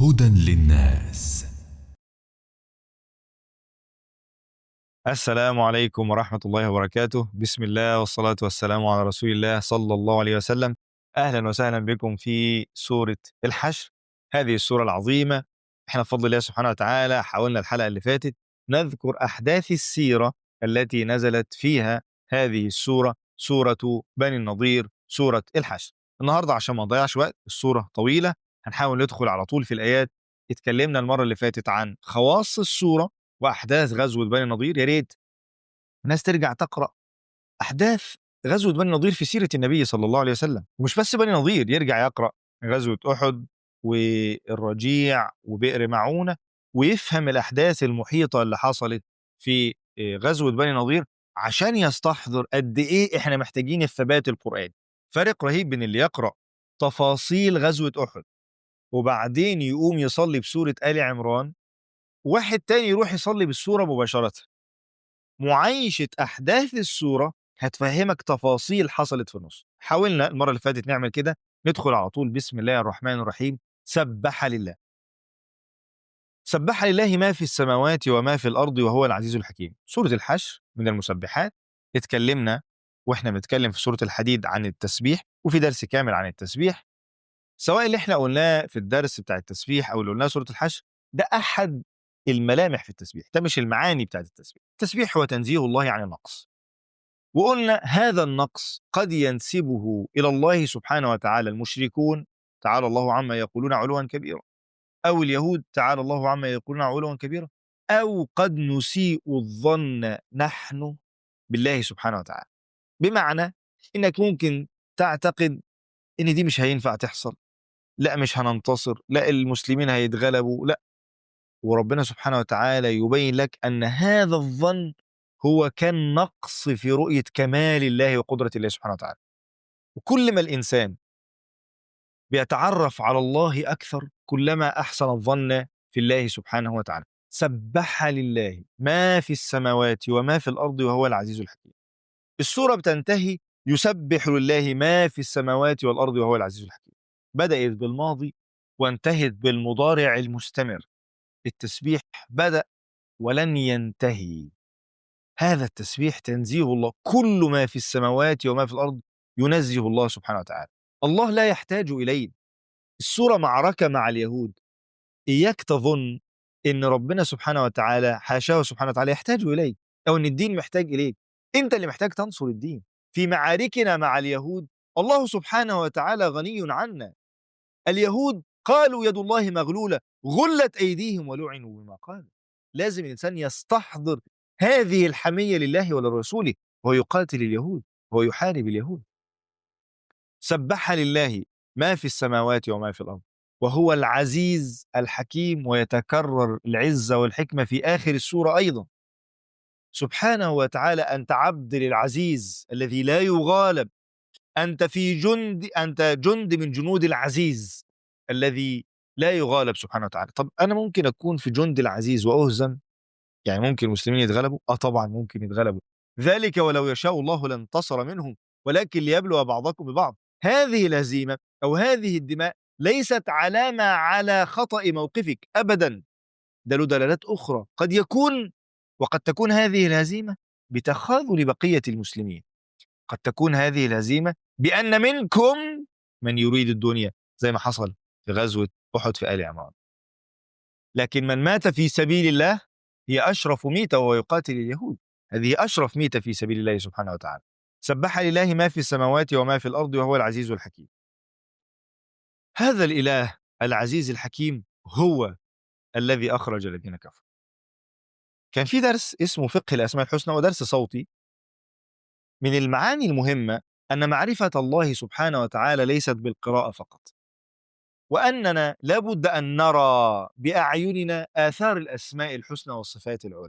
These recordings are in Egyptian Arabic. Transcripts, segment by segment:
هدى للناس السلام عليكم ورحمة الله وبركاته بسم الله والصلاة والسلام على رسول الله صلى الله عليه وسلم أهلا وسهلا بكم في سورة الحشر هذه السورة العظيمة احنا بفضل الله سبحانه وتعالى حاولنا الحلقة اللي فاتت نذكر أحداث السيرة التي نزلت فيها هذه السورة سورة بني النضير سورة الحشر النهاردة عشان ما نضيعش وقت السورة طويلة هنحاول ندخل على طول في الآيات اتكلمنا المرة اللي فاتت عن خواص السورة واحداث غزوه بني النضير يا ريت الناس ترجع تقرا احداث غزوه بني النضير في سيره النبي صلى الله عليه وسلم ومش بس بني النضير يرجع يقرا غزوه احد والرجيع وبئر معونه ويفهم الاحداث المحيطه اللي حصلت في غزوه بني النضير عشان يستحضر قد ايه احنا محتاجين الثبات القراني فرق رهيب بين اللي يقرا تفاصيل غزوه احد وبعدين يقوم يصلي بسوره ال عمران واحد تاني يروح يصلي بالسورة مباشرة معايشة أحداث السورة هتفهمك تفاصيل حصلت في النص حاولنا المرة اللي فاتت نعمل كده ندخل على طول بسم الله الرحمن الرحيم سبح لله سبح لله ما في السماوات وما في الأرض وهو العزيز الحكيم سورة الحشر من المسبحات اتكلمنا واحنا بنتكلم في سورة الحديد عن التسبيح وفي درس كامل عن التسبيح سواء اللي احنا قلناه في الدرس بتاع التسبيح او اللي قلناه سورة الحشر ده أحد الملامح في التسبيح ده مش المعاني بتاعت التسبيح التسبيح هو تنزيه الله عن النقص وقلنا هذا النقص قد ينسبه إلى الله سبحانه وتعالى المشركون تعالى الله عما يقولون علوا كبيرا أو اليهود تعالى الله عما يقولون علوا كبيرا أو قد نسيء الظن نحن بالله سبحانه وتعالى بمعنى إنك ممكن تعتقد إن دي مش هينفع تحصل لا مش هننتصر لا المسلمين هيتغلبوا لا وربنا سبحانه وتعالى يبين لك أن هذا الظن هو كان نقص في رؤية كمال الله وقدرة الله سبحانه وتعالى وكل ما الإنسان بيتعرف على الله أكثر كلما أحسن الظن في الله سبحانه وتعالى سبح لله ما في السماوات وما في الأرض وهو العزيز الحكيم السورة بتنتهي يسبح لله ما في السماوات والأرض وهو العزيز الحكيم بدأت بالماضي وانتهت بالمضارع المستمر التسبيح بدأ ولن ينتهي هذا التسبيح تنزيه الله كل ما في السماوات وما في الأرض ينزه الله سبحانه وتعالى الله لا يحتاج إليه السورة معركة مع اليهود إياك تظن إن ربنا سبحانه وتعالى حاشاه سبحانه وتعالى يحتاج إليك أو إن الدين محتاج إليك أنت اللي محتاج تنصر الدين في معاركنا مع اليهود الله سبحانه وتعالى غني عنا اليهود قالوا يد الله مغلولة غلت أيديهم ولعنوا بما قالوا لازم الإنسان يستحضر هذه الحمية لله ولرسوله وهو يقاتل اليهود وهو يحارب اليهود سبح لله ما في السماوات وما في الأرض وهو العزيز الحكيم ويتكرر العزة والحكمة في آخر السورة أيضا سبحانه وتعالى أنت عبد للعزيز الذي لا يغالب أنت في جند أنت جند من جنود العزيز الذي لا يغالب سبحانه وتعالى طب أنا ممكن أكون في جند العزيز وأهزم يعني ممكن المسلمين يتغلبوا آه طبعا ممكن يتغلبوا ذلك ولو يشاء الله لانتصر منهم ولكن ليبلو بعضكم ببعض هذه الهزيمة أو هذه الدماء ليست علامة على خطأ موقفك أبدا ده له دلالات أخرى قد يكون وقد تكون هذه الهزيمة بتخاذل بقية المسلمين قد تكون هذه الهزيمة بأن منكم من يريد الدنيا زي ما حصل في غزوة أحد في آل عمران لكن من مات في سبيل الله هي أشرف ميتة وهو يقاتل اليهود هذه أشرف ميتة في سبيل الله سبحانه وتعالى سبح لله ما في السماوات وما في الأرض وهو العزيز الحكيم هذا الإله العزيز الحكيم هو الذي أخرج الذين كفروا كان في درس اسمه فقه الأسماء الحسنى ودرس صوتي من المعاني المهمة أن معرفة الله سبحانه وتعالى ليست بالقراءة فقط وأننا لابد أن نرى بأعيننا آثار الأسماء الحسنى والصفات العلى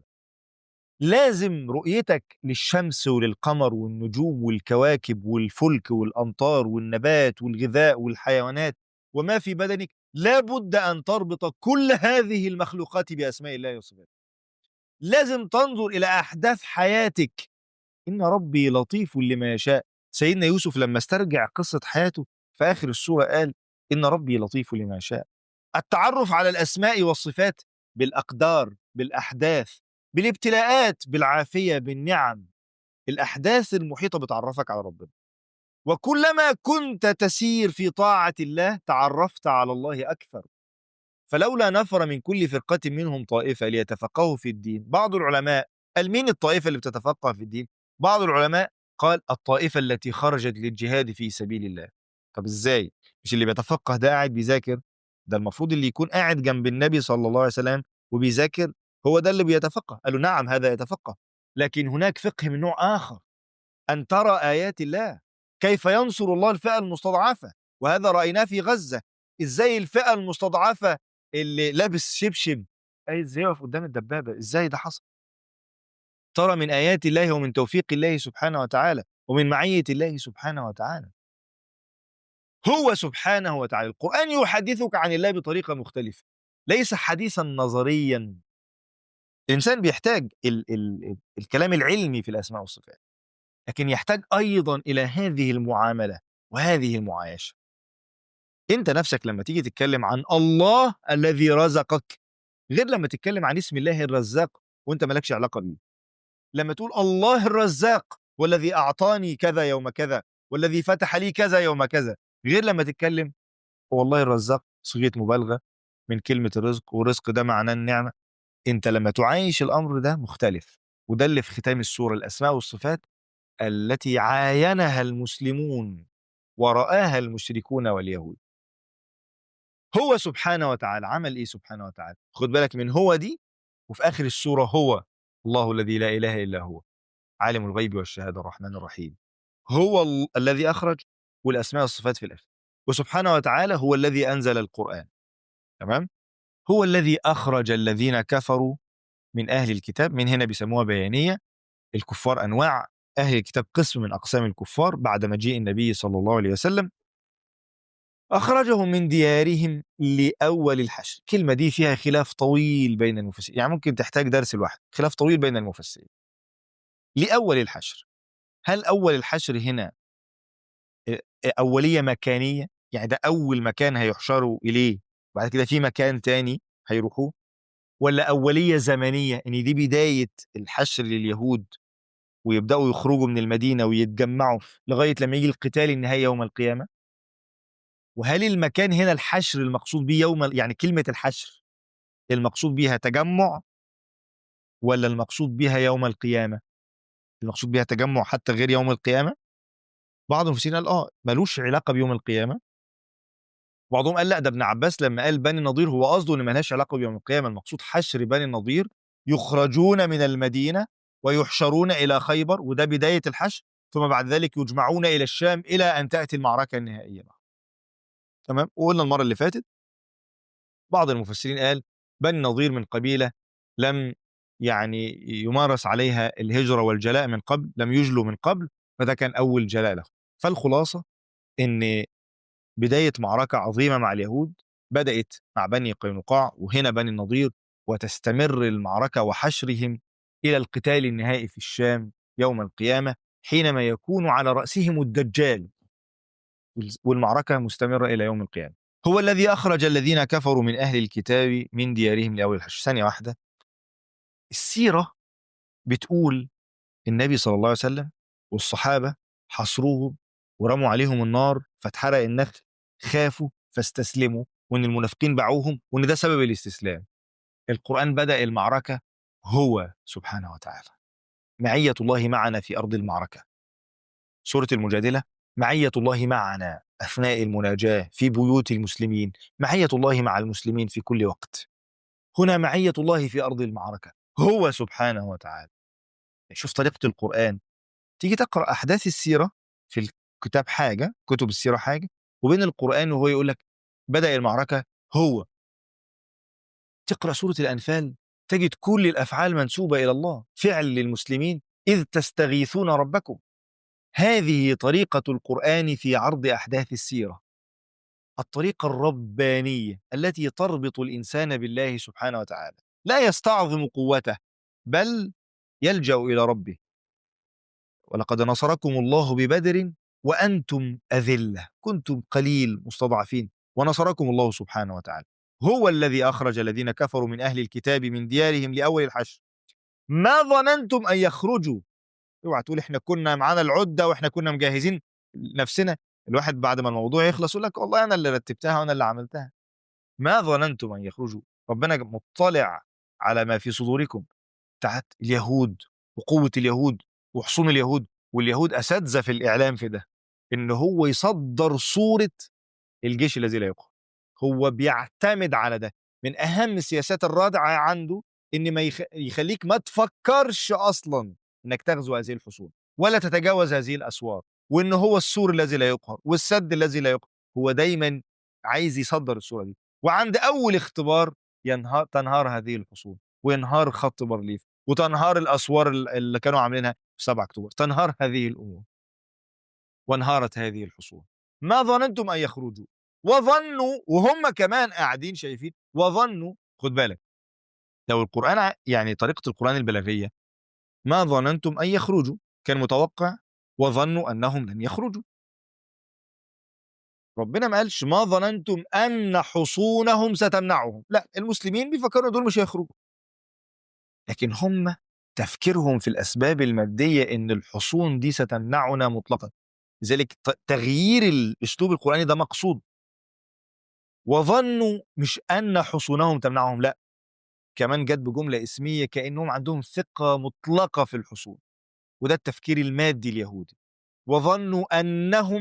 لازم رؤيتك للشمس وللقمر والنجوم والكواكب والفلك والأمطار والنبات والغذاء والحيوانات وما في بدنك لابد أن تربط كل هذه المخلوقات بأسماء الله وصفاته لازم تنظر إلى أحداث حياتك إن ربي لطيف لما يشاء سيدنا يوسف لما استرجع قصة حياته في آخر السورة قال إن ربي لطيف لما يشاء التعرف على الاسماء والصفات بالاقدار بالاحداث بالابتلاءات بالعافيه بالنعم الاحداث المحيطه بتعرفك على ربنا وكلما كنت تسير في طاعه الله تعرفت على الله اكثر فلولا نفر من كل فرقه منهم طائفه ليتفقهوا في الدين بعض العلماء قال مين الطائفه اللي بتتفقه في الدين بعض العلماء قال الطائفه التي خرجت للجهاد في سبيل الله طب ازاي مش اللي بيتفقه ده قاعد بيذاكر ده المفروض اللي يكون قاعد جنب النبي صلى الله عليه وسلم وبيذاكر هو ده اللي بيتفقه قالوا نعم هذا يتفقه لكن هناك فقه من نوع آخر أن ترى آيات الله كيف ينصر الله الفئة المستضعفة وهذا رأيناه في غزة إزاي الفئة المستضعفة اللي لابس شبشب أي إزاي يقف قدام الدبابة إزاي ده حصل ترى من آيات الله ومن توفيق الله سبحانه وتعالى ومن معية الله سبحانه وتعالى هو سبحانه وتعالى القرآن يحدثك عن الله بطريقة مختلفة ليس حديثا نظريا الإنسان بيحتاج ال ال الكلام العلمي في الأسماء والصفات لكن يحتاج أيضا إلى هذه المعاملة وهذه المعايشة أنت نفسك لما تيجي تتكلم عن الله الذي رزقك غير لما تتكلم عن اسم الله الرزاق وأنت مالكش علاقة بيه لما تقول الله الرزاق والذي أعطاني كذا يوم كذا والذي فتح لي كذا يوم كذا غير لما تتكلم والله الرزاق صيغة مبالغة من كلمة الرزق ورزق ده معناه النعمة انت لما تعايش الامر ده مختلف وده اللي في ختام السوره الاسماء والصفات التي عاينها المسلمون ورآها المشركون واليهود هو سبحانه وتعالى عمل ايه سبحانه وتعالى خد بالك من هو دي وفي اخر السوره هو الله الذي لا اله الا هو عالم الغيب والشهاده الرحمن الرحيم هو ال- الذي اخرج والاسماء والصفات في الاخر وسبحانه وتعالى هو الذي انزل القران تمام هو الذي أخرج الذين كفروا من أهل الكتاب من هنا بيسموها بيانية الكفار أنواع أهل الكتاب قسم من أقسام الكفار بعد مجيء النبي صلى الله عليه وسلم أخرجهم من ديارهم لأول الحشر كلمة دي فيها خلاف طويل بين المفسرين يعني ممكن تحتاج درس لوحده خلاف طويل بين المفسرين لأول الحشر هل أول الحشر هنا آه، أولية مكانية يعني ده أول مكان هيحشروا إليه بعد كده في مكان تاني هيروحوه ولا أولية زمنية إن دي بداية الحشر لليهود ويبدأوا يخرجوا من المدينة ويتجمعوا لغاية لما يجي القتال النهائي يوم القيامة وهل المكان هنا الحشر المقصود به يوم ال- يعني كلمة الحشر المقصود بها تجمع ولا المقصود بها يوم القيامة المقصود بها تجمع حتى غير يوم القيامة بعض المفسرين قال اه ملوش علاقة بيوم القيامة بعضهم قال لا ده ابن عباس لما قال بني النضير هو قصده ان ملهاش علاقه بيوم القيامه المقصود حشر بني النضير يخرجون من المدينه ويحشرون الى خيبر وده بدايه الحشر ثم بعد ذلك يجمعون الى الشام الى ان تاتي المعركه النهائيه معهم. تمام وقلنا المره اللي فاتت بعض المفسرين قال بني النضير من قبيله لم يعني يمارس عليها الهجره والجلاء من قبل لم يجلوا من قبل فده كان اول جلاء له فالخلاصه ان بداية معركة عظيمة مع اليهود بدأت مع بني قينقاع وهنا بني النضير وتستمر المعركة وحشرهم إلى القتال النهائي في الشام يوم القيامة حينما يكون على رأسهم الدجال والمعركة مستمرة إلى يوم القيامة هو الذي أخرج الذين كفروا من أهل الكتاب من ديارهم لأول الحشر ثانية واحدة السيرة بتقول النبي صلى الله عليه وسلم والصحابة حصروهم ورموا عليهم النار فاتحرق النخل خافوا فاستسلموا وان المنافقين باعوهم وان ده سبب الاستسلام القرآن بدأ المعركة هو سبحانه وتعالى معية الله معنا في أرض المعركة سورة المجادلة معية الله معنا أثناء المناجاة في بيوت المسلمين معية الله مع المسلمين في كل وقت هنا معية الله في أرض المعركة هو سبحانه وتعالى شوف طريقة القرآن تيجي تقرأ أحداث السيرة في الكتاب حاجة كتب السيرة حاجة وبين القرآن وهو يقول لك بدأ المعركة هو تقرأ سورة الأنفال تجد كل الأفعال منسوبة إلى الله فعل للمسلمين إذ تستغيثون ربكم هذه طريقة القرآن في عرض أحداث السيرة الطريقة الربانية التي تربط الإنسان بالله سبحانه وتعالى لا يستعظم قوته بل يلجأ إلى ربه ولقد نصركم الله ببدر وأنتم أذلة كنتم قليل مستضعفين ونصركم الله سبحانه وتعالى هو الذي أخرج الذين كفروا من أهل الكتاب من ديارهم لأول الحشر ما ظننتم أن يخرجوا اوعى تقول احنا كنا معانا العدة واحنا كنا مجهزين نفسنا الواحد بعد ما الموضوع يخلص يقول لك والله أنا اللي رتبتها وأنا اللي عملتها ما ظننتم أن يخرجوا ربنا مطلع على ما في صدوركم بتاعت اليهود وقوة اليهود وحصون اليهود واليهود أساتذة في الإعلام في ده إن هو يصدر صورة الجيش الذي لا يقهر هو بيعتمد على ده من أهم السياسات الرادعة عنده إن ما يخ... يخليك ما تفكرش أصلا إنك تغزو هذه الحصون ولا تتجاوز هذه الأسوار وإن هو السور الذي لا يقهر والسد الذي لا يقهر هو دايما عايز يصدر الصورة دي وعند أول اختبار ينهار تنهار هذه الحصون وينهار خط بارليف وتنهار الاسوار ال- اللي كانوا عاملينها في 7 اكتوبر تنهار هذه الامور وانهارت هذه الحصون ما ظننتم ان يخرجوا وظنوا وهم كمان قاعدين شايفين وظنوا خد بالك لو القران ع- يعني طريقه القران البلاغيه ما ظننتم ان يخرجوا كان متوقع وظنوا انهم لن يخرجوا ربنا ما قالش ما ظننتم ان حصونهم ستمنعهم لا المسلمين بيفكروا دول مش هيخرجوا لكن هم تفكيرهم في الاسباب الماديه ان الحصون دي ستمنعنا مطلقا لذلك ت- تغيير الاسلوب القراني ده مقصود وظنوا مش ان حصونهم تمنعهم لا كمان جت بجمله اسميه كانهم عندهم ثقه مطلقه في الحصون وده التفكير المادي اليهودي وظنوا انهم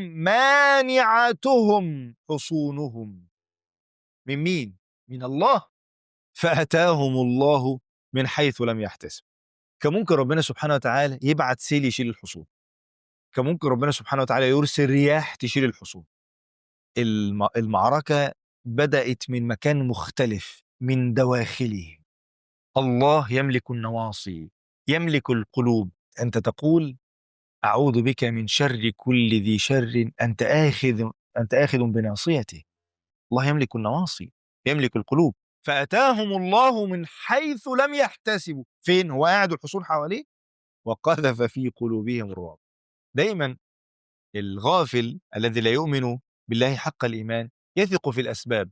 مانعتهم حصونهم من مين من الله فاتاهم الله من حيث لم يحتسب كان ممكن ربنا سبحانه وتعالى يبعت سيل يشيل الحصون كان ممكن ربنا سبحانه وتعالى يرسل رياح تشيل الحصون الم- المعركة بدأت من مكان مختلف من دواخله الله يملك النواصي يملك القلوب أنت تقول أعوذ بك من شر كل ذي شر أنت آخذ أنت آخذ بناصيته الله يملك النواصي يملك القلوب فأتاهم الله من حيث لم يحتسبوا فين هو قاعد الحصون حواليه وقذف في قلوبهم الرعب دايما الغافل الذي لا يؤمن بالله حق الإيمان يثق في الأسباب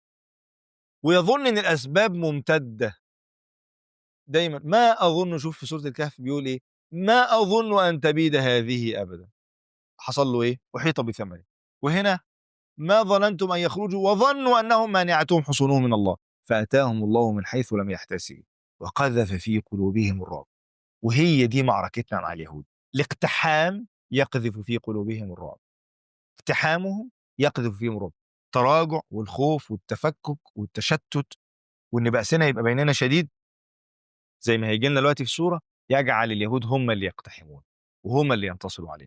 ويظن أن الأسباب ممتدة دايما ما أظن شوف في سورة الكهف بيقول إيه ما أظن أن تبيد هذه أبدا حصل له إيه أحيط بثمره وهنا ما ظننتم أن يخرجوا وظنوا أنهم مانعتهم حصونهم من الله فأتاهم الله من حيث لم يحتسبوا وقذف في قلوبهم الرعب وهي دي معركتنا مع اليهود الاقتحام يقذف في قلوبهم الرعب اقتحامهم يقذف فيهم الرعب التراجع والخوف والتفكك والتشتت وان بأسنا يبقى بيننا شديد زي ما هيجي لنا دلوقتي في الصوره يجعل اليهود هم اللي يقتحمون وهم اللي ينتصروا علينا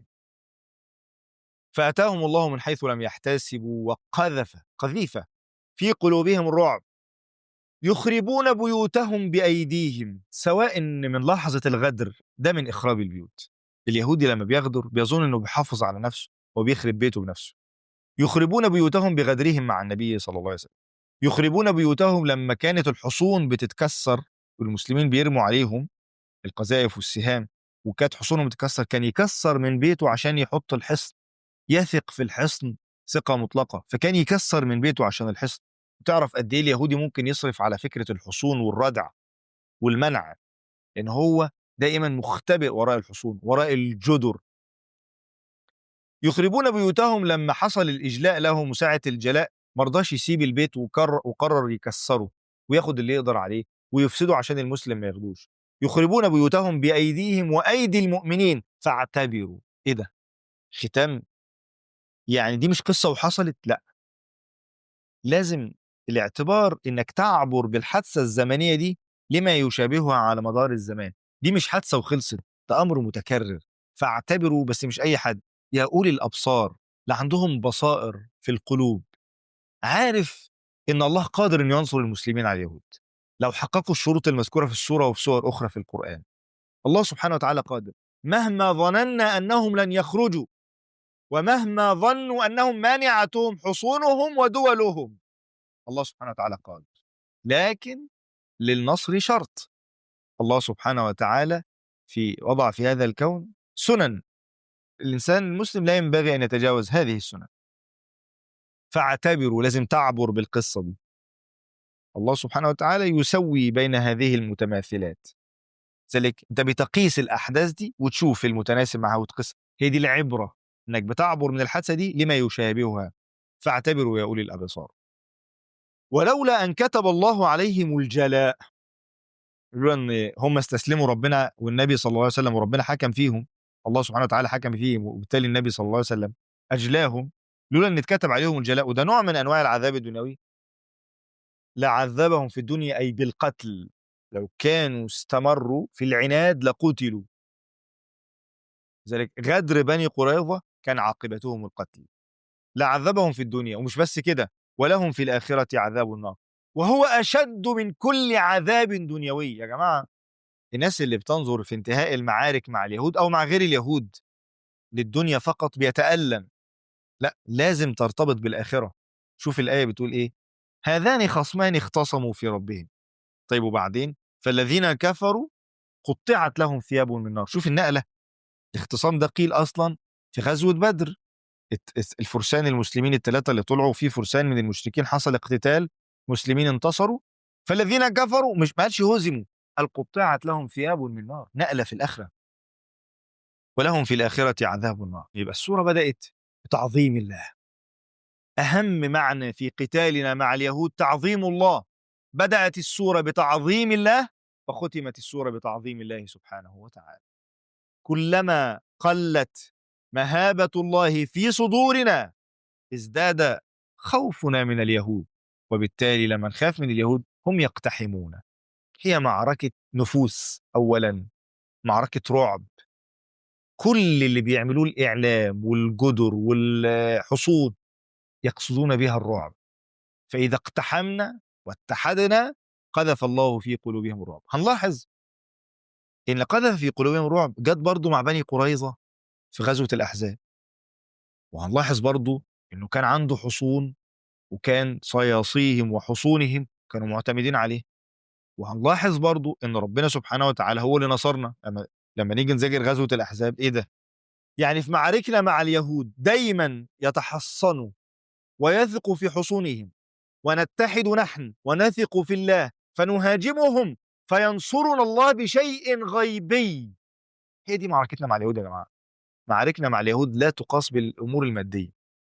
فأتاهم الله من حيث لم يحتسبوا وقذف قذيفة في قلوبهم الرعب يخربون بيوتهم بأيديهم سواء من لحظة الغدر ده من إخراب البيوت اليهودي لما بيغدر بيظن أنه بيحافظ على نفسه وبيخرب بيته بنفسه يخربون بيوتهم بغدرهم مع النبي صلى الله عليه وسلم يخربون بيوتهم لما كانت الحصون بتتكسر والمسلمين بيرموا عليهم القذائف والسهام وكانت حصونهم بتتكسر كان يكسر من بيته عشان يحط الحصن يثق في الحصن ثقة مطلقة فكان يكسر من بيته عشان الحصن تعرف قد ايه اليهودي ممكن يصرف على فكرة الحصون والردع والمنع لأن هو دائما مختبئ وراء الحصون وراء الجدر يخربون بيوتهم لما حصل الإجلاء لهم وساعة الجلاء مرضاش يسيب البيت وقرر, وقرر يكسره وياخد اللي يقدر عليه ويفسده عشان المسلم ما ياخدوش يخربون بيوتهم بأيديهم وأيدي المؤمنين فاعتبروا إيه ده ختام يعني دي مش قصة وحصلت لا لازم الاعتبار انك تعبر بالحادثة الزمنية دي لما يشابهها على مدار الزمان دي مش حادثة وخلصت ده أمر متكرر فاعتبروا بس مش أي حد يا أولي الأبصار اللي عندهم بصائر في القلوب عارف إن الله قادر إنه ينصر المسلمين على اليهود لو حققوا الشروط المذكورة في السورة وفي سور أخرى في القرآن الله سبحانه وتعالى قادر مهما ظننا أنهم لن يخرجوا ومهما ظنوا أنهم مانعتهم حصونهم ودولهم الله سبحانه وتعالى قادر لكن للنصر شرط الله سبحانه وتعالى في وضع في هذا الكون سنن الإنسان المسلم لا ينبغي أن يتجاوز هذه السنن فاعتبروا لازم تعبر بالقصة دي الله سبحانه وتعالى يسوي بين هذه المتماثلات ذلك انت بتقيس الاحداث دي وتشوف المتناسب معها وتقيس هي دي العبره انك بتعبر من الحادثه دي لما يشابهها فاعتبروا يا اولي الابصار ولولا ان كتب الله عليهم الجلاء لولا ان هم استسلموا ربنا والنبي صلى الله عليه وسلم وربنا حكم فيهم الله سبحانه وتعالى حكم فيهم وبالتالي النبي صلى الله عليه وسلم اجلاهم لولا ان اتكتب عليهم الجلاء وده نوع من انواع العذاب الدنيوي لعذبهم في الدنيا اي بالقتل لو كانوا استمروا في العناد لقتلوا ذلك غدر بني قريظه كان عاقبتهم القتل لعذبهم في الدنيا ومش بس كده ولهم في الآخرة عذاب النار وهو أشد من كل عذاب دنيوي يا جماعة الناس اللي بتنظر في انتهاء المعارك مع اليهود أو مع غير اليهود للدنيا فقط بيتألم لا لازم ترتبط بالآخرة شوف الآية بتقول إيه هذان خصمان اختصموا في ربهم طيب وبعدين فالذين كفروا قطعت لهم ثياب من نار شوف النقلة الاختصام ده قيل أصلا في غزوة بدر الفرسان المسلمين الثلاثة اللي طلعوا في فرسان من المشركين حصل اقتتال مسلمين انتصروا فالذين كفروا مش ما قالش هزموا قال قطعت لهم ثياب من نار نقلة في الآخرة ولهم في الآخرة عذاب النار يبقى السورة بدأت بتعظيم الله أهم معنى في قتالنا مع اليهود تعظيم الله بدأت السورة بتعظيم الله وختمت السورة بتعظيم الله سبحانه وتعالى كلما قلت مهابة الله في صدورنا ازداد خوفنا من اليهود وبالتالي لما نخاف من اليهود هم يقتحمون هي معركة نفوس أولا معركة رعب كل اللي بيعملوه الإعلام والجدر والحصود يقصدون بها الرعب فإذا اقتحمنا واتحدنا قذف الله في قلوبهم الرعب هنلاحظ إن قذف في قلوبهم الرعب جت برضو مع بني قريظة في غزوة الأحزاب وهنلاحظ برضو إنه كان عنده حصون وكان صياصيهم وحصونهم كانوا معتمدين عليه وهنلاحظ برضو إن ربنا سبحانه وتعالى هو اللي نصرنا لما لما نيجي نذاكر غزوة الأحزاب إيه ده؟ يعني في معاركنا مع اليهود دايما يتحصنوا ويثقوا في حصونهم ونتحد نحن ونثق في الله فنهاجمهم فينصرنا الله بشيء غيبي هي دي معركتنا مع اليهود يا جماعه معاركنا مع اليهود لا تقاس بالامور الماديه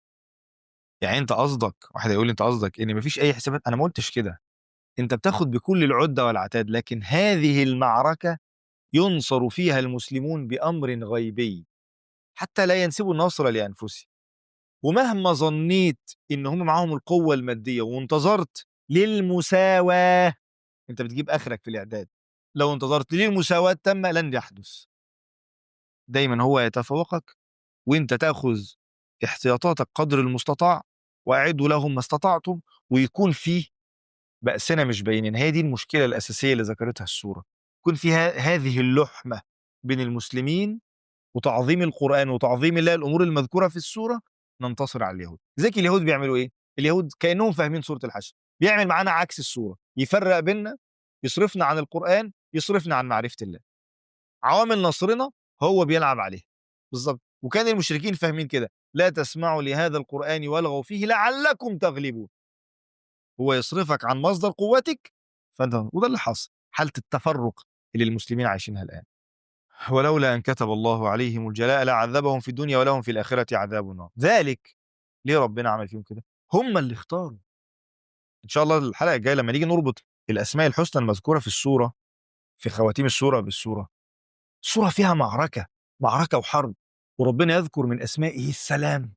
يعني انت قصدك واحد يقول لي انت قصدك ان مفيش اي حسابات انا ما قلتش كده انت بتاخد بكل العده والعتاد لكن هذه المعركه ينصر فيها المسلمون بامر غيبي حتى لا ينسبوا النصر لانفسهم ومهما ظنيت ان هم معاهم القوه الماديه وانتظرت للمساواه انت بتجيب اخرك في الاعداد لو انتظرت للمساواه التامه لن يحدث دايما هو يتفوقك وانت تاخذ احتياطاتك قدر المستطاع واعدوا لهم ما استطعتم ويكون فيه بأسنا مش باينين هي دي المشكلة الأساسية اللي ذكرتها السورة يكون فيها هذه اللحمة بين المسلمين وتعظيم القرآن وتعظيم الله الأمور المذكورة في السورة ننتصر على اليهود زي اليهود بيعملوا إيه؟ اليهود كأنهم فاهمين سورة الحشر بيعمل معانا عكس السورة يفرق بيننا يصرفنا عن القرآن يصرفنا عن معرفة الله عوامل نصرنا هو بيلعب عليه بالظبط وكان المشركين فاهمين كده لا تسمعوا لهذا القرآن والغوا فيه لعلكم تغلبون هو يصرفك عن مصدر قوتك فانت وده اللي حصل حالة التفرق اللي المسلمين عايشينها الآن ولولا أن كتب الله عليهم الجلاء لعذبهم في الدنيا ولهم في الآخرة عذاب النار ذلك ليه ربنا عمل فيهم كده هم اللي اختاروا إن شاء الله الحلقة الجاية لما نيجي نربط الأسماء الحسنى المذكورة في السورة في خواتيم السورة بالسورة السورة فيها معركة معركة وحرب وربنا يذكر من أسمائه السلام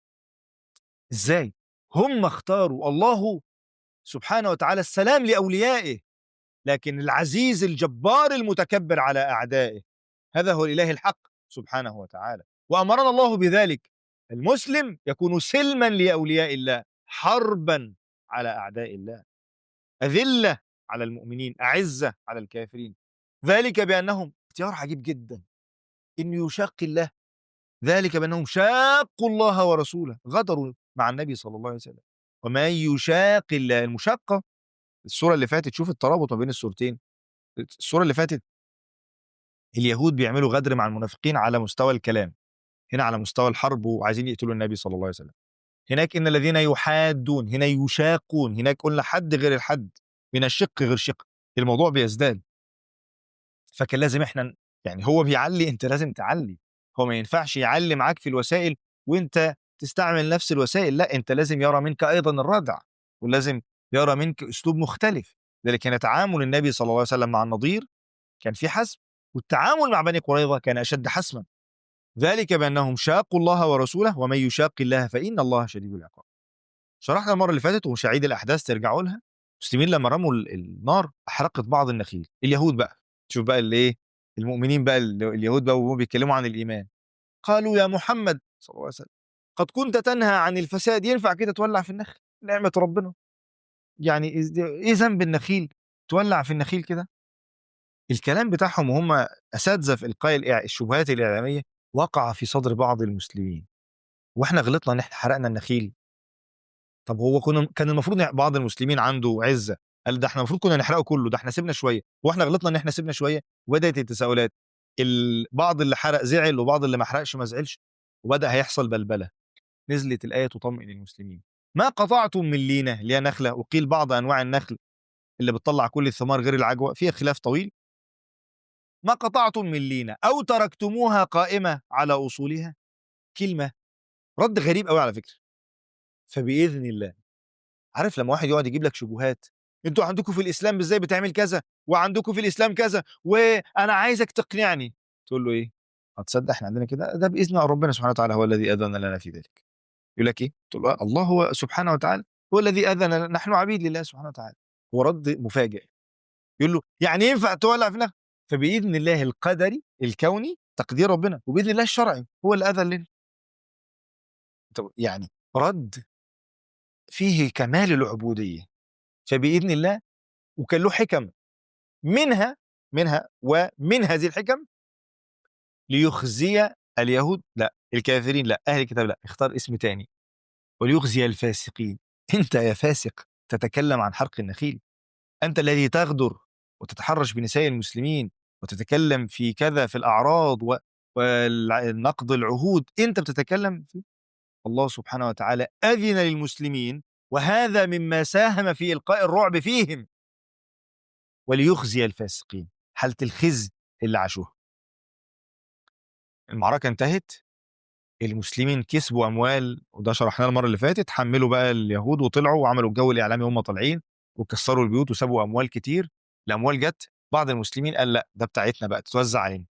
إزاي هم اختاروا الله سبحانه وتعالى السلام لأوليائه لكن العزيز الجبار المتكبر على أعدائه هذا هو الإله الحق سبحانه وتعالى وأمرنا الله بذلك المسلم يكون سلما لأولياء الله حربا على أعداء الله أذلة على المؤمنين أعزة على الكافرين ذلك بأنهم اختيار عجيب جدا إن يشاق الله ذلك بأنهم شاقوا الله ورسوله غدروا مع النبي صلى الله عليه وسلم وما يشاق الله المشاقة السورة اللي فاتت شوف الترابط ما بين السورتين السورة اللي فاتت اليهود بيعملوا غدر مع المنافقين على مستوى الكلام هنا على مستوى الحرب وعايزين يقتلوا النبي صلى الله عليه وسلم هناك ان الذين يحادون هنا يشاقون هناك قلنا حد غير الحد من الشق غير شق الموضوع بيزداد فكان لازم احنا ن- يعني هو بيعلي انت لازم تعلي هو ما ينفعش يعلي معاك في الوسائل وانت تستعمل نفس الوسائل لا انت لازم يرى منك ايضا الردع ولازم يرى منك اسلوب مختلف لذلك كان تعامل النبي صلى الله عليه وسلم مع النضير كان في حسم والتعامل مع بني قريظه كان اشد حسما ذلك بانهم شاقوا الله ورسوله ومن يشاق الله فان الله شديد العقاب شرحنا المره اللي فاتت ومش هعيد الاحداث ترجعوا لها المسلمين لما رموا ال- النار احرقت بعض النخيل اليهود بقى شوف بقى اللي ايه المؤمنين بقى ال- اليهود بقى وهم بيتكلموا عن الايمان قالوا يا محمد صلى الله عليه وسلم قد كنت تنهى عن الفساد ينفع كده تولع في النخل نعمه ربنا يعني إز- ايه ذنب النخيل تولع في النخيل كده الكلام بتاعهم وهم اساتذه في القاء الإع- الشبهات الاعلاميه وقع في صدر بعض المسلمين واحنا غلطنا ان احنا حرقنا النخيل طب هو كنا كان المفروض إن بعض المسلمين عنده عزه قال ده احنا المفروض كنا نحرقه كله ده احنا سيبنا شويه واحنا غلطنا ان احنا سيبنا شويه وبدات التساؤلات البعض اللي حرق زعل وبعض اللي ما حرقش ما زعلش وبدا هيحصل بلبله نزلت الايه تطمئن المسلمين ما قطعتم من لينه اللي هي نخله وقيل بعض انواع النخل اللي بتطلع كل الثمار غير العجوه فيها خلاف طويل ما قطعتم من لينه او تركتموها قائمه على اصولها كلمه رد غريب قوي على فكره فباذن الله عارف لما واحد يقعد يجيب لك شبهات انتوا عندكم في الاسلام ازاي بتعمل كذا وعندكم في الاسلام كذا وانا عايزك تقنعني تقول له ايه هتصدق احنا عندنا كده ده باذن ربنا سبحانه وتعالى هو الذي اذن لنا في ذلك يقول لك ايه تقول له آه، الله هو سبحانه وتعالى هو الذي اذن لنا نحن عبيد لله سبحانه وتعالى هو رد مفاجئ يقول له يعني ينفع تولع في نخل فباذن الله القدري الكوني تقدير ربنا وباذن الله الشرعي هو اللي اذن لنا طب يعني رد فيه كمال العبوديه فباذن الله وكان له حكم منها منها ومن هذه الحكم ليخزي اليهود لا الكافرين لا اهل الكتاب لا اختار اسم تاني وليخزي الفاسقين انت يا فاسق تتكلم عن حرق النخيل انت الذي تغدر وتتحرش بنساء المسلمين وتتكلم في كذا في الاعراض و- ونقض العهود انت بتتكلم في الله سبحانه وتعالى اذن للمسلمين وهذا مما ساهم في القاء الرعب فيهم وليخزي الفاسقين حاله الخزي اللي عاشوها المعركه انتهت المسلمين كسبوا اموال وده شرحناه المره اللي فاتت حملوا بقى اليهود وطلعوا وعملوا الجو الاعلامي وهم طالعين وكسروا البيوت وسابوا اموال كتير الاموال جت بعض المسلمين قال لا ده بتاعتنا بقى تتوزع علينا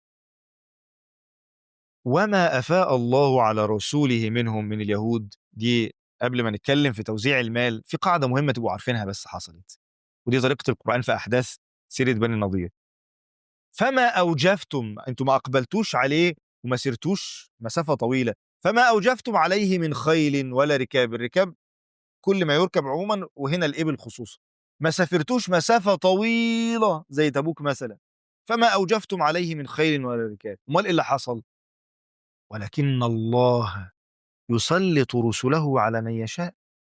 وما افاء الله على رسوله منهم من اليهود دي قبل ما نتكلم في توزيع المال في قاعده مهمه تبقوا عارفينها بس حصلت ودي طريقه القران في احداث سيره بني النضير فما اوجفتم انتم ما اقبلتوش عليه وما سرتوش مسافه طويله فما اوجفتم عليه من خيل ولا ركاب الركاب كل ما يركب عموما وهنا الابل خصوصا ما سافرتوش مسافه طويله زي تبوك مثلا فما اوجفتم عليه من خيل ولا ركاب امال ايه اللي حصل ولكن الله يسلط رسله على من يشاء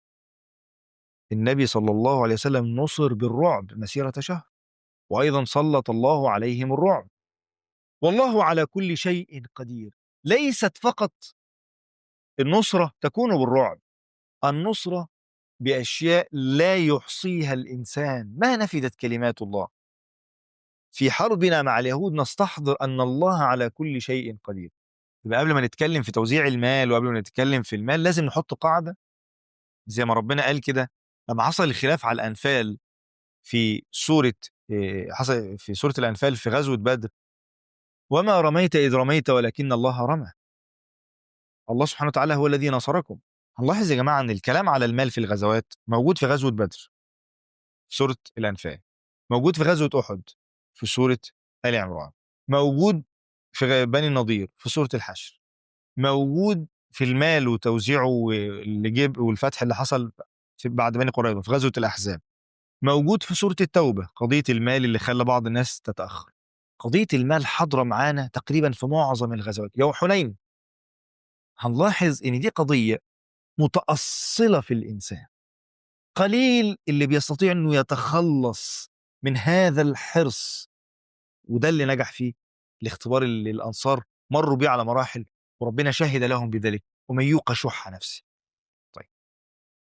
النبي صلى الله عليه وسلم نصر بالرعب مسيره شهر وايضا سلط الله عليهم الرعب والله على كل شيء قدير ليست فقط النصره تكون بالرعب النصره باشياء لا يحصيها الانسان ما نفدت كلمات الله في حربنا مع اليهود نستحضر ان الله على كل شيء قدير يبقى قبل ما نتكلم في توزيع المال وقبل ما نتكلم في المال لازم نحط قاعده زي ما ربنا قال كده لما حصل الخلاف على الانفال في سوره إيه، حصل في سوره الانفال في غزوه بدر وما رميت اذ رميت ولكن الله رمى الله سبحانه وتعالى هو الذي نصركم هنلاحظ يا جماعه ان الكلام على المال في الغزوات موجود في غزوه بدر في سوره الانفال موجود في غزوه احد في سوره ال عمران موجود في غ- بني النضير في سوره الحشر موجود في المال وتوزيعه واللي جيب والفتح اللي حصل في بعد بني قريظه في غزوه الاحزاب موجود في سوره التوبه قضيه المال اللي خلى بعض الناس تتاخر قضيه المال حاضره معانا تقريبا في معظم الغزوات يوم حنين هنلاحظ ان دي قضيه متاصله في الانسان قليل اللي بيستطيع انه يتخلص من هذا الحرص وده اللي نجح فيه الاختبار اللي الانصار مروا بيه على مراحل وربنا شهد لهم بذلك ومن يوق شح نفسه طيب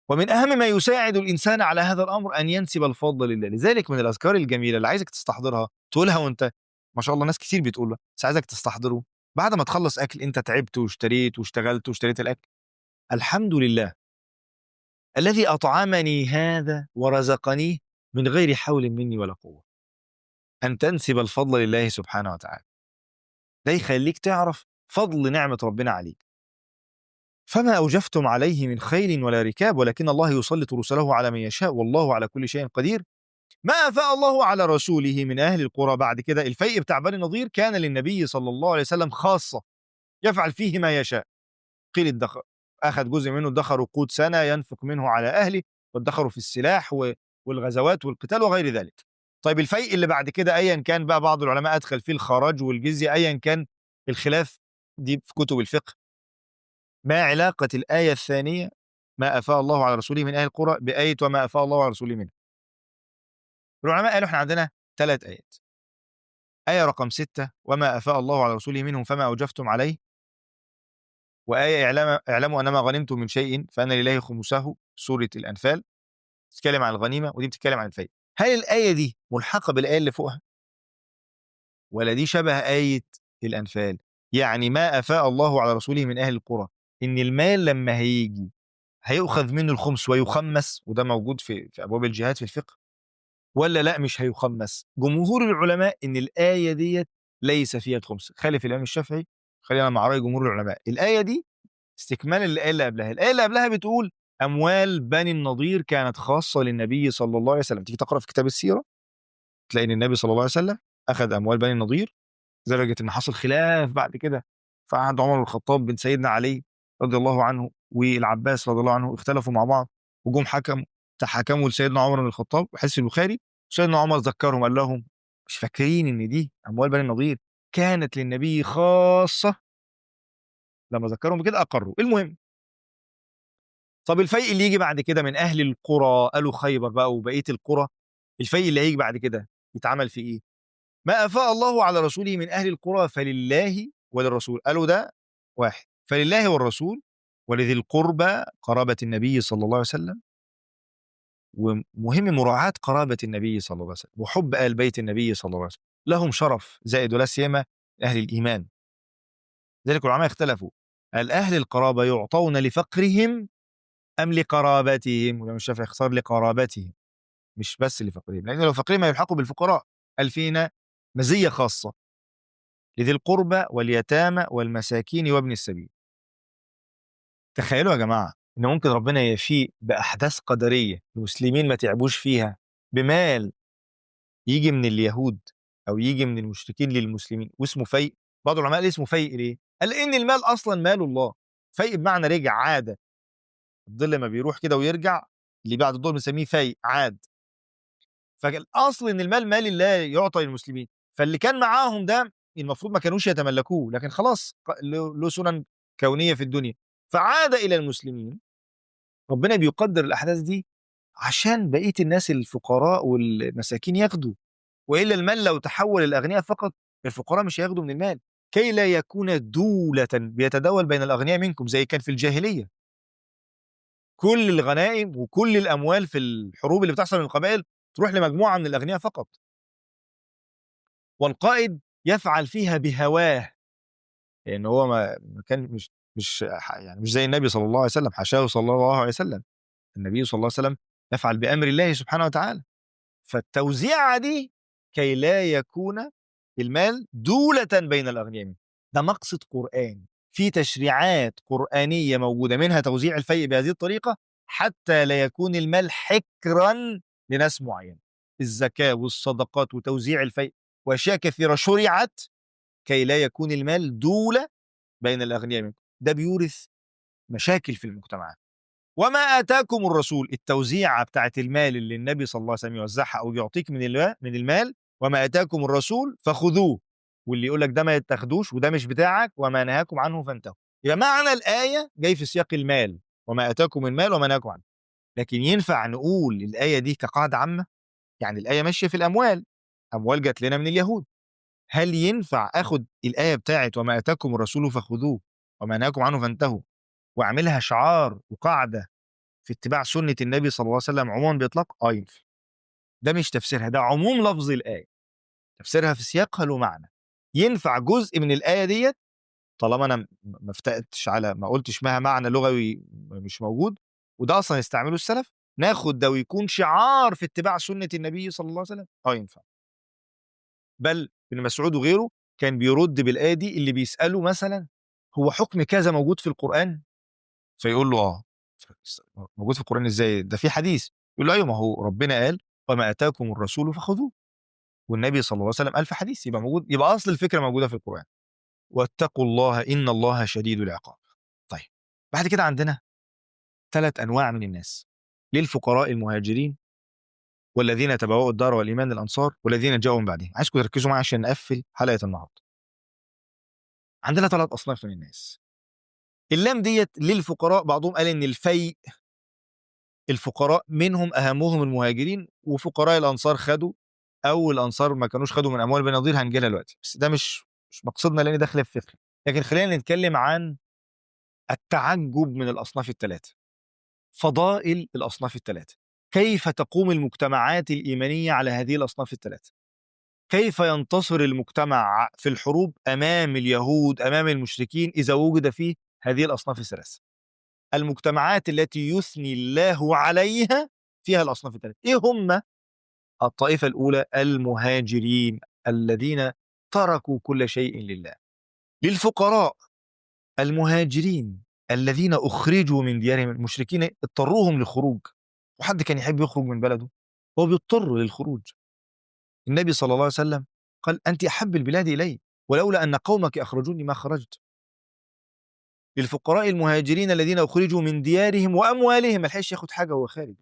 ومن اهم ما يساعد الانسان على هذا الامر ان ينسب الفضل لله لذلك من الاذكار الجميله اللي عايزك تستحضرها تقولها وانت ما شاء الله ناس كتير بتقولها بس عايزك تستحضره بعد ما تخلص اكل انت تعبت واشتريت واشتغلت واشتريت الاكل الحمد لله الذي اطعمني هذا ورزقنيه من غير حول مني ولا قوه ان تنسب الفضل لله سبحانه وتعالى ده يخليك تعرف فضل نعمه ربنا عليك فما اوجفتم عليه من خيل ولا ركاب ولكن الله يسلط رسله على من يشاء والله على كل شيء قدير ما افاء الله على رسوله من اهل القرى بعد كده الفيء بتاع بني النضير كان للنبي صلى الله عليه وسلم خاصه يفعل فيه ما يشاء قيل الدخر اخذ جزء منه ادخر قوت سنه ينفق منه على اهله وادخروا في السلاح و- والغزوات والقتال وغير ذلك طيب الفيء اللي بعد كده ايا كان بقى بعض العلماء ادخل فيه الخراج والجزيه ايا كان الخلاف دي في كتب الفقه ما علاقه الايه الثانيه ما افاء الله على رسوله من اهل القرى بايه وما افاء الله على رسوله منه العلماء قالوا احنا عندنا ثلاث ايات ايه رقم ستة وما افاء الله على رسوله منهم فما اوجفتم عليه وايه اعلام اعلموا انما غنمتم من شيء فان لله خمسه سوره الانفال بتتكلم عن الغنيمه ودي بتتكلم عن الفيء هل الايه دي ملحقه بالايه اللي فوقها ولا دي شبه ايه الانفال يعني ما افاء الله على رسوله من اهل القرى ان المال لما هيجي هيؤخذ منه الخمس ويخمس وده موجود في في ابواب الجهاد في الفقه ولا لا مش هيخمس جمهور العلماء ان الايه ديت ليس فيها الخمس خالف الامام الشافعي خلينا مع راي جمهور العلماء الايه دي استكمالا للايه اللي قبلها الايه اللي قبلها بتقول اموال بني النضير كانت خاصه للنبي صلى الله عليه وسلم تيجي تقرا في كتاب السيره تلاقي ان النبي صلى الله عليه وسلم اخذ اموال بني النضير لدرجه ان حصل خلاف بعد كده في عهد عمر بن الخطاب بن سيدنا علي رضي الله عنه والعباس رضي الله عنه اختلفوا مع بعض وجم حكموا تحاكموا لسيدنا عمر بن الخطاب وحديث البخاري سيدنا عمر ذكرهم قال لهم مش فاكرين ان دي اموال بني النضير كانت للنبي خاصه لما ذكرهم بكده اقروا المهم طب الفيء اللي يجي بعد كده من اهل القرى قالوا خيبر بقى وبقيه القرى الفيء اللي هيجي بعد كده يتعمل في ايه ما افاء الله على رسوله من اهل القرى فلله وللرسول قالوا ده واحد فلله والرسول ولذي القربى قرابه النبي صلى الله عليه وسلم ومهم مراعاة قرابة النبي صلى الله عليه وسلم وحب آل بيت النبي صلى الله عليه وسلم لهم شرف زائد ولا سيما أهل الإيمان ذلك العلماء اختلفوا هل أهل القرابة يعطون لفقرهم أم لقرابتهم والإمام الشافعي اختار لقرابتهم مش بس لفقرهم لأن لو فقرهم يلحقوا بالفقراء قال فينا مزية خاصة لذي القربى واليتامى والمساكين وابن السبيل تخيلوا يا جماعة إن ممكن ربنا يفيء بأحداث قدرية المسلمين ما تعبوش فيها بمال يجي من اليهود أو يجي من المشركين للمسلمين واسمه فيء بعض العلماء قال اسمه فيء ليه؟ قال لأن المال أصلا مال الله فيء بمعنى رجع عادة الظل ما بيروح كده ويرجع اللي بعد الظل بنسميه فيء عاد فالأصل إن المال مال الله يعطى للمسلمين فاللي كان معاهم ده المفروض ما كانوش يتملكوه لكن خلاص ق- له له سنن كونية في الدنيا فعاد إلى المسلمين ربنا بيقدر الأحداث دي عشان بقية الناس الفقراء والمساكين ياخدوا وإلا المال لو تحول الأغنياء فقط الفقراء مش هياخدوا من المال كي لا يكون دولة بيتداول بين الأغنياء منكم زي كان في الجاهلية كل الغنائم وكل الأموال في الحروب اللي بتحصل من القبائل تروح لمجموعة من الأغنياء فقط والقائد يفعل فيها بهواه لأن هو ما ما كان مش مش ح- يعني مش زي النبي صلى الله عليه وسلم حاشاه صلى الله عليه وسلم النبي صلى الله عليه وسلم يفعل بأمر الله سبحانه وتعالى فالتوزيعة دي كي لا يكون المال دولة بين الأغنياء منه. ده مقصد قرآني في تشريعات قرآنية موجودة منها توزيع الفيء بهذه الطريقة حتى لا يكون المال حكرا لناس معينة الزكاة والصدقات وتوزيع الفيء وأشياء كثيرة شرعت كي لا يكون المال دولة بين الأغنياء منكم ده بيورث مشاكل في المجتمعات وما آتاكم الرسول التوزيعة بتاعت المال اللي النبي صلى الله عليه وسلم يوزعها أو يعطيك من المال من المال وما آتاكم الرسول فخذوه واللي يقول لك ده ما يتاخدوش وده مش بتاعك وما نهاكم عنه فانتهوا يبقى معنى الآية جاي في سياق المال وما آتاكم المال وما نهاكم عنه لكن ينفع نقول الآية دي كقاعدة عامة يعني الآية ماشية في الأموال أموال جات لنا من اليهود هل ينفع اخد الآية بتاعت وما آتاكم الرسول فخذوه وما نهاكم عنه فانتهوا واعملها شعار وقاعدة في اتباع سنه النبي صلى الله عليه وسلم عموما باطلاق اه ينفع ده مش تفسيرها ده عموم لفظ الايه تفسيرها في سياقها له معنى ينفع جزء من الايه ديت طالما انا م- ما افتقتش على ما قلتش مها معنى لغوي مش موجود وده اصلا يستعمله السلف ناخد ده ويكون شعار في اتباع سنه النبي صلى الله عليه وسلم اه ينفع بل ابن مسعود وغيره كان بيرد بالايه دي اللي بيساله مثلا هو حكم كذا موجود في القران فيقول له اه موجود في القران ازاي ده في حديث يقول له ايوه ما هو ربنا قال وما اتاكم الرسول فخذوه والنبي صلى الله عليه وسلم قال في حديث يبقى موجود يبقى اصل الفكره موجوده في القران واتقوا الله ان الله شديد العقاب طيب بعد كده عندنا ثلاث انواع من الناس للفقراء المهاجرين والذين تبوأوا الدار والايمان الانصار والذين جاءوا من بعدهم عايزكم تركزوا معايا عشان نقفل حلقه النهارده عندنا ثلاث اصناف من الناس اللام ديت للفقراء بعضهم قال ان الفيء الفقراء منهم اهمهم المهاجرين وفقراء الانصار خدوا او الانصار ما كانوش خدوا من اموال بني نضير هنجيلها دلوقتي بس ده مش مش مقصدنا لان داخله في فقه لكن خلينا نتكلم عن التعجب من الاصناف الثلاثه فضائل الاصناف الثلاثه كيف تقوم المجتمعات الايمانيه على هذه الاصناف الثلاثه كيف ينتصر المجتمع في الحروب امام اليهود امام المشركين اذا وجد فيه هذه الاصناف الثلاثه المجتمعات التي يثني الله عليها فيها الاصناف الثلاثه ايه هم الطائفه الاولى المهاجرين الذين تركوا كل شيء لله للفقراء المهاجرين الذين اخرجوا من ديارهم المشركين اضطروهم للخروج وحد كان يحب يخرج من بلده هو بيضطر للخروج النبي صلى الله عليه وسلم قال انت احب البلاد الي ولولا ان قومك اخرجوني ما خرجت للفقراء المهاجرين الذين اخرجوا من ديارهم واموالهم ما لحقش ياخد حاجه وهو خارج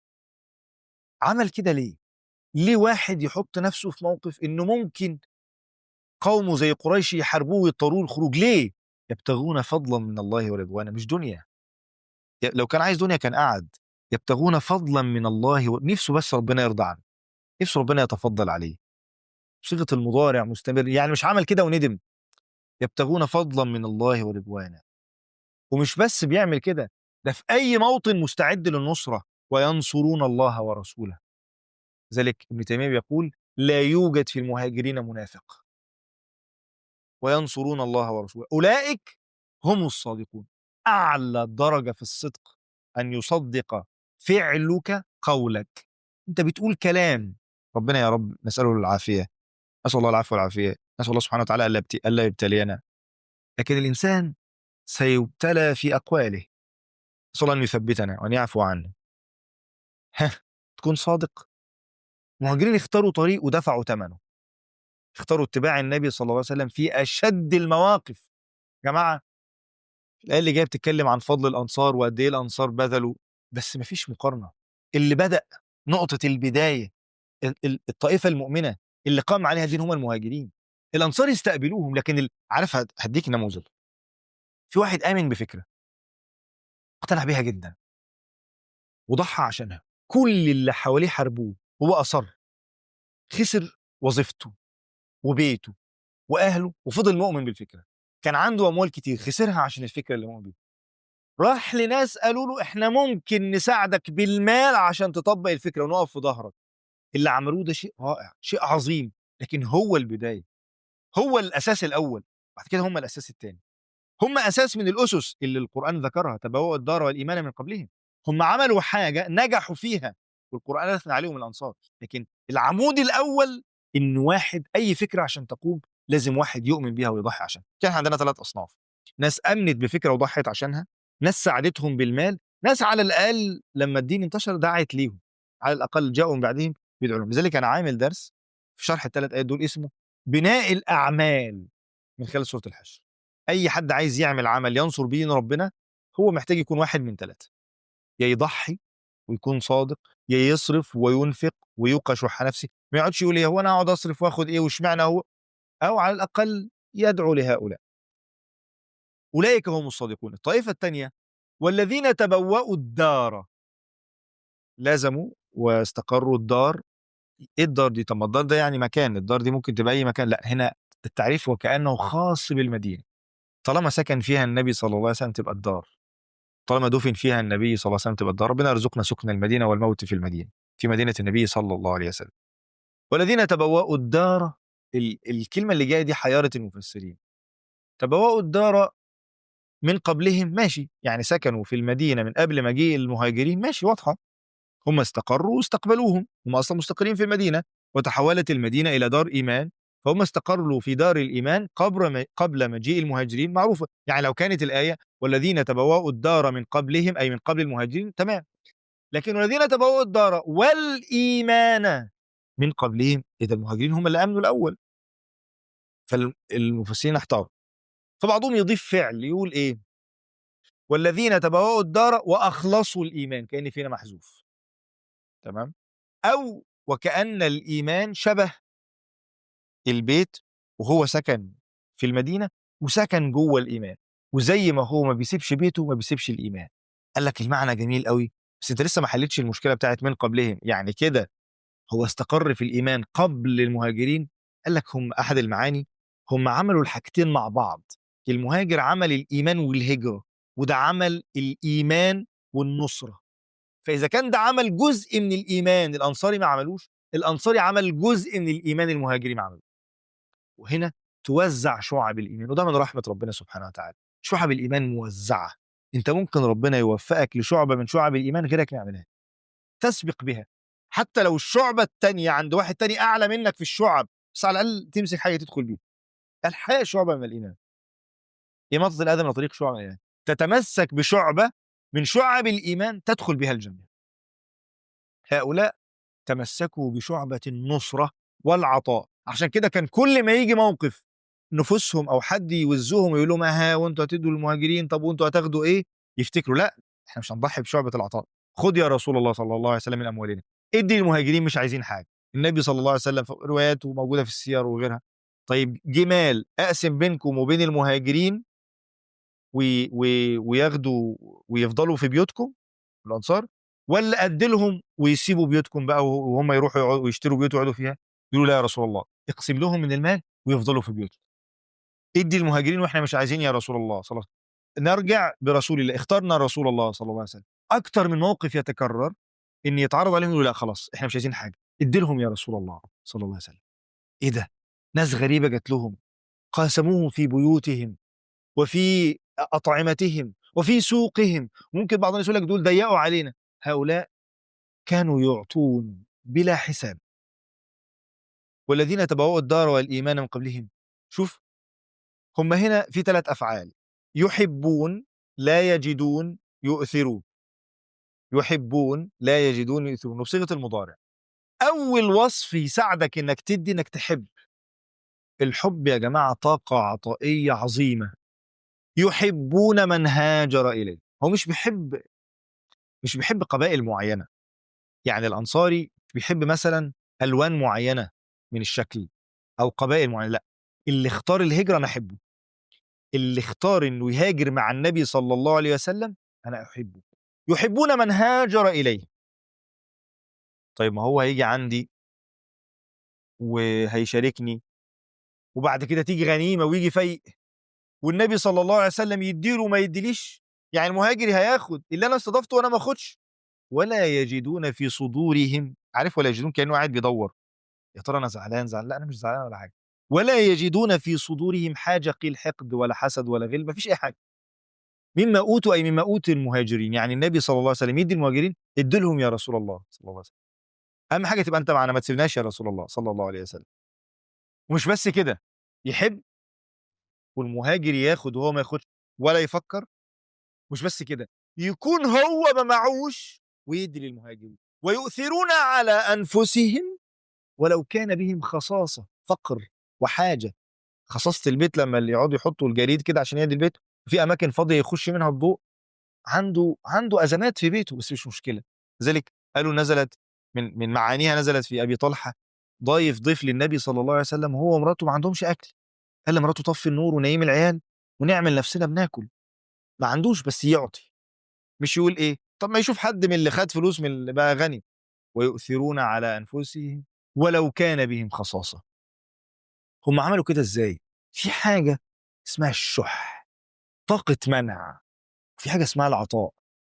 عمل كده ليه ليه واحد يحط نفسه في موقف انه ممكن قومه زي قريش يحاربوه ويضطروه الخروج ليه يبتغون فضلا من الله ورضوانا مش دنيا ي- لو كان عايز دنيا كان قعد يبتغون فضلا من الله و... نفسه بس ربنا يرضى عنه نفسه ربنا يتفضل عليه صيغه المضارع مستمر يعني مش عمل كده وندم يبتغون فضلا من الله ورضوانا ومش بس بيعمل كده ده في اي موطن مستعد للنصره وينصرون الله ورسوله ذلك ابن تيميه بيقول لا يوجد في المهاجرين منافق وينصرون الله ورسوله اولئك هم الصادقون اعلى درجه في الصدق ان يصدق فعلك قولك انت بتقول كلام ربنا يا رب نساله العافيه نسال الله العفو والعافيه نسال الله سبحانه وتعالى الا يبت- الا يبتلينا لكن الانسان سيبتلى في اقواله نسال الله ان يثبتنا وان يعفو عنا ها تكون صادق المهاجرين اختاروا طريق ودفعوا ثمنه اختاروا اتباع النبي صلى الله عليه وسلم في اشد المواقف يا جماعه الايه اللي جايه بتتكلم عن فضل الانصار وقد ايه الانصار بذلوا بس مفيش مقارنه اللي بدا نقطه البدايه ال- ال- الطائفه المؤمنه اللي قام عليها الدين هم المهاجرين الانصار يستقبلوهم لكن ال... عارف هد- هديك نموذج في واحد امن بفكره اقتنع بيها جدا وضحى عشانها كل اللي حواليه حاربوه هو اصر خسر وظيفته وبيته واهله وفضل مؤمن بالفكره كان عنده اموال كتير خسرها عشان الفكره اللي مؤمن بيها راح لناس قالوا له احنا ممكن نساعدك بالمال عشان تطبق الفكره ونقف في ظهرك اللي عملوه ده شيء رائع شيء عظيم لكن هو البدايه هو الاساس الاول بعد كده هم الاساس الثاني هم اساس من الاسس اللي القران ذكرها تبوأوا الدار والايمان من قبلهم هم عملوا حاجه نجحوا فيها والقران اثنى عليهم الانصار لكن العمود الاول ان واحد اي فكره عشان تقوم لازم واحد يؤمن بيها ويضحي عشانها كان عندنا ثلاث اصناف ناس امنت بفكره وضحت عشانها ناس ساعدتهم بالمال ناس على الاقل لما الدين انتشر دعت ليهم على الاقل جاءوا من بعدهم بيدعوا لهم لذلك انا عامل درس في شرح الثلاث ايات دول اسمه بناء الاعمال من خلال سوره الحشر اي حد عايز يعمل عمل ينصر بيه دين ربنا هو محتاج يكون واحد من ثلاثه يا يضحي ويكون صادق يا يصرف وينفق ويوقى شح نفسه ما يقعدش يقول ايه هو انا اقعد اصرف واخد ايه واشمعنى هو او على الاقل يدعو لهؤلاء اولئك هم الصادقون الطائفه الثانيه والذين تبوأوا الدار لازموا واستقروا الدار ايه الدار دي طب ما الدار ده يعني مكان الدار دي ممكن تبقى اي مكان لا هنا التعريف وكانه خاص بالمدينه طالما سكن فيها النبي صلى الله عليه وسلم تبقى الدار طالما دفن فيها النبي صلى الله عليه وسلم تبقى الدار ربنا يرزقنا سكن المدينه والموت في المدينه في مدينه النبي صلى الله عليه وسلم والذين تبوأوا الدار ال- الكلمه اللي جايه دي حياره المفسرين تبوأوا الدار من قبلهم ماشي يعني سكنوا في المدينه من قبل مجيء المهاجرين ماشي واضحه هم استقروا واستقبلوهم هم اصلا مستقرين في المدينه وتحولت المدينه الى دار ايمان فهم استقروا في دار الايمان قبل قبل مجيء المهاجرين معروفه يعني لو كانت الايه والذين تبوأوا الدار من قبلهم اي من قبل المهاجرين تمام لكن والذين تبوأوا الدار والايمان من قبلهم اذا المهاجرين هم اللي امنوا الاول فالمفسرين احتاروا فبعضهم يضيف فعل يقول ايه والذين تبوأوا الدار واخلصوا الايمان كان فينا محذوف تمام او وكأن الايمان شبه البيت وهو سكن في المدينه وسكن جوه الايمان وزي ما هو ما بيسيبش بيته ما بيسيبش الايمان قال لك المعنى جميل قوي بس انت لسه ما حلتش المشكله بتاعت من قبلهم يعني كده هو استقر في الايمان قبل المهاجرين قال لك هم احد المعاني هم عملوا الحاجتين مع بعض المهاجر عمل الايمان والهجره وده عمل الايمان والنصره فاذا كان ده عمل جزء من الايمان الانصاري ما عملوش الانصاري عمل جزء من الايمان المهاجري ما عملوش وهنا توزع شعب الايمان وده من رحمه ربنا سبحانه وتعالى شعب الايمان موزعه انت ممكن ربنا يوفقك لشعبه من شعب الايمان غيرك ما يعملها تسبق بها حتى لو الشعبه الثانيه عند واحد تاني اعلى منك في الشعب بس على الاقل تمسك حاجه تدخل بيها الحياه شعبه من الايمان إماطة الأذى من طريق شعبة الإيمان تتمسك بشعبة من شعب الإيمان تدخل بها الجنة هؤلاء تمسكوا بشعبة النصرة والعطاء عشان كده كان كل ما يجي موقف نفوسهم أو حد يوزهم ويقول لهم ها وانتوا هتدوا للمهاجرين طب وانتوا هتاخدوا إيه يفتكروا لا احنا مش هنضحي بشعبة العطاء خد يا رسول الله صلى الله عليه وسلم من أموالنا ادي للمهاجرين مش عايزين حاجة النبي صلى الله عليه وسلم في رواياته موجودة في السير وغيرها طيب جمال أقسم بينكم وبين المهاجرين وي وي وياخدوا ويفضلوا في بيوتكم الانصار ولا ادي لهم ويسيبوا بيوتكم بقى وهم يروحوا يقعدوا ويشتروا بيوت ويقعدوا فيها يقولوا لا يا رسول الله اقسم لهم من المال ويفضلوا في بيوتهم ادي المهاجرين واحنا مش عايزين يا رسول الله صلى الله عليه وسلم نرجع برسول الله اخترنا رسول الله صلى الله عليه وسلم اكتر من موقف يتكرر ان يتعرض عليهم يقولوا لا خلاص احنا مش عايزين حاجه ادي لهم يا رسول الله صلى الله عليه وسلم ايه ده ناس غريبه جات لهم قاسموهم في بيوتهم وفي أطعمتهم وفي سوقهم ممكن بعض الناس يقول لك دول ضيقوا علينا هؤلاء كانوا يعطون بلا حساب والذين تبوأوا الدار والإيمان من قبلهم شوف هم هنا في ثلاث أفعال يحبون لا يجدون يؤثرون يحبون لا يجدون يؤثرون وبصيغة المضارع أول وصف يساعدك إنك تدي إنك تحب الحب يا جماعة طاقة عطائية عظيمة يحبون من هاجر إليه هو مش بيحب مش بيحب قبائل معينة يعني الأنصاري بيحب مثلا ألوان معينة من الشكل أو قبائل معينة لا اللي اختار الهجرة أنا أحبه اللي اختار إنه يهاجر مع النبي صلى الله عليه وسلم أنا أحبه يحبون من هاجر إليه طيب ما هو هيجي عندي وهيشاركني وبعد كده تيجي غنيمة ويجي فيء والنبي صلى الله عليه وسلم يديله وما يديليش يعني المهاجر هياخد اللي انا استضفته وانا ما اخدش ولا يجدون في صدورهم عارف ولا يجدون كانه قاعد بيدور يا ترى انا زعلان زعلان لا انا مش زعلان ولا حاجه ولا يجدون في صدورهم حاجه قيل حقد ولا حسد ولا غل مفيش اي حاجه مما اوتوا اي مما اوتي المهاجرين يعني النبي صلى الله عليه وسلم يدي المهاجرين ادي لهم يا رسول الله صلى الله عليه وسلم اهم حاجه تبقى انت معنا ما تسيبناش يا رسول الله صلى الله عليه وسلم ومش بس كده يحب والمهاجر ياخد وهو ما ياخدش ولا يفكر مش بس كده يكون هو ما معوش ويدي للمهاجرين ويؤثرون على انفسهم ولو كان بهم خصاصه فقر وحاجه خصاصه البيت لما اللي يقعدوا يحطوا الجريد كده عشان يدي البيت وفي اماكن فاضيه يخش منها الضوء عنده عنده ازمات في بيته بس مش مشكله لذلك قالوا نزلت من من معانيها نزلت في ابي طلحه ضايف ضيف للنبي صلى الله عليه وسلم وهو ومراته ما عندهمش اكل قال لمراته طفي النور ونيم العيال ونعمل نفسنا بناكل ما عندوش بس يعطي مش يقول ايه طب ما يشوف حد من اللي خد فلوس من اللي بقى غني ويؤثرون على انفسهم ولو كان بهم خصاصه هم عملوا كده ازاي في حاجه اسمها الشح طاقه منع في حاجه اسمها العطاء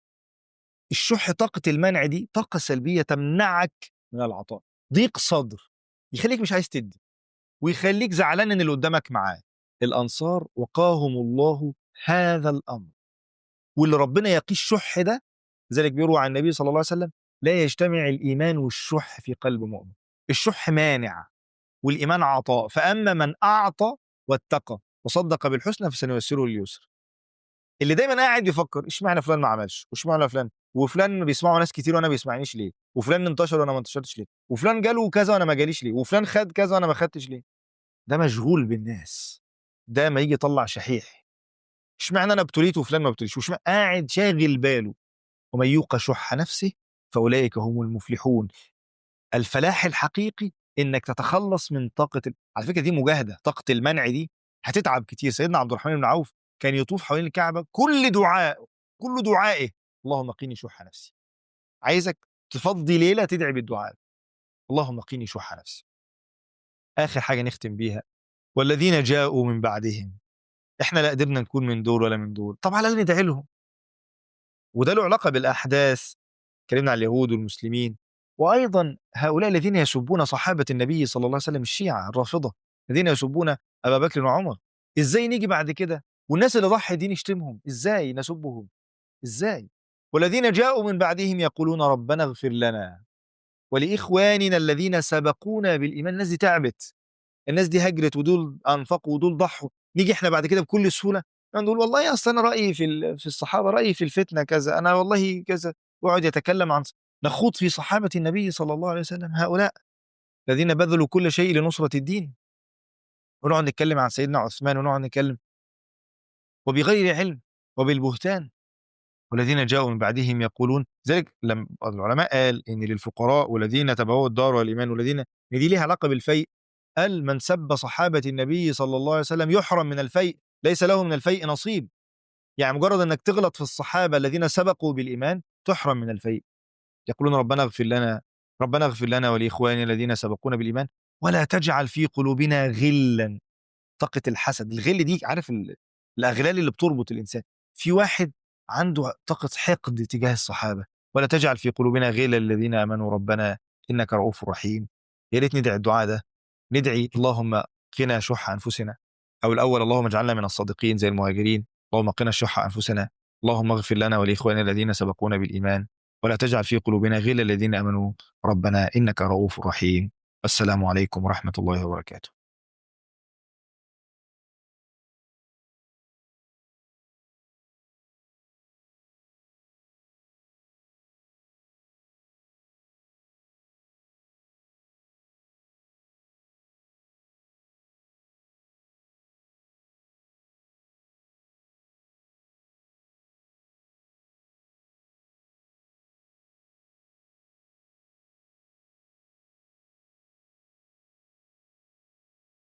الشح طاقه المنع دي طاقه سلبيه تمنعك من العطاء ضيق صدر يخليك مش عايز تدي ويخليك زعلان ان اللي قدامك معاه الانصار وقاهم الله هذا الامر واللي ربنا يقيه الشح ده ذلك بيروى عن النبي صلى الله عليه وسلم لا يجتمع الايمان والشح في قلب مؤمن الشح مانع والايمان عطاء فاما من اعطى واتقى وصدق بالحسنى فسنيسره لليسر اللي دايما قاعد يفكر اشمعنى فلان ما عملش واشمعنى فلان وفلان بيسمعه ناس كتير وانا ما بيسمعنيش ليه وفلان انتشر وانا ما انتشرتش ليه وفلان جاله كذا وانا ما جاليش ليه وفلان خد كذا وانا ما خدتش ليه ده مشغول بالناس ده ما يجي يطلع شحيح اشمعنى انا ابتليت وفلان ما ابتليش واشمعنى قاعد شاغل باله ومن يوق شح نفسه فاولئك هم المفلحون الفلاح الحقيقي انك تتخلص من طاقه ال... على فكره دي مجاهده طاقه المنع دي هتتعب كتير سيدنا عبد الرحمن بن عوف كان يطوف حوالين الكعبه كل دعاء كل دعائه اللهم قيني شح نفسي عايزك تفضي ليله تدعي بالدعاء اللهم قيني شح نفسي اخر حاجه نختم بيها والذين جاءوا من بعدهم احنا لا قدرنا نكون من دول ولا من دول طب على الاقل ندعي لهم وده له علاقه بالاحداث اتكلمنا عن اليهود والمسلمين وايضا هؤلاء الذين يسبون صحابه النبي صلى الله عليه وسلم الشيعه الرافضه الذين يسبون ابا بكر وعمر ازاي نيجي بعد كده والناس اللي ضحي دي نشتمهم ازاي نسبهم ازاي والذين جاءوا من بعدهم يقولون ربنا اغفر لنا ولاخواننا الذين سبقونا بالايمان الناس دي تعبت الناس دي هجرت ودول انفقوا ودول ضحوا نيجي احنا بعد كده بكل سهوله نقول والله اصل انا رايي في ال- في الصحابه رايي في الفتنه كذا انا والله كذا ويقعد يتكلم عن نخوض في صحابه النبي صلى الله عليه وسلم هؤلاء الذين بذلوا كل شيء لنصره الدين ونقعد نتكلم عن سيدنا عثمان ونقعد نتكلم وبغير علم وبالبهتان والذين جاءوا من بعدهم يقولون ذلك لما العلماء قال ان للفقراء والذين تبعوا الدار والايمان والذين ان دي ليها علاقه بالفيء قال من سب صحابه النبي صلى الله عليه وسلم يحرم من الفيء ليس له من الفيء نصيب يعني مجرد انك تغلط في الصحابه الذين سبقوا بالايمان تحرم من الفيء يقولون ربنا اغفر لنا ربنا اغفر لنا ولاخواننا الذين سبقونا بالايمان ولا تجعل في قلوبنا غلا طاقه الحسد الغل دي عارف ال- الاغلال اللي بتربط الانسان في واحد عنده طاقه حقد تجاه الصحابه ولا تجعل في قلوبنا غلا الذين امنوا ربنا انك رؤوف رحيم يا ريت ندعي الدعاء ده ندعي اللهم قنا شح انفسنا او الاول اللهم اجعلنا من الصادقين زي المهاجرين اللهم قنا شح انفسنا اللهم اغفر لنا ولاخواننا الذين سبقونا بالايمان ولا تجعل في قلوبنا غلا الذين امنوا ربنا انك رؤوف رحيم السلام عليكم ورحمه الله وبركاته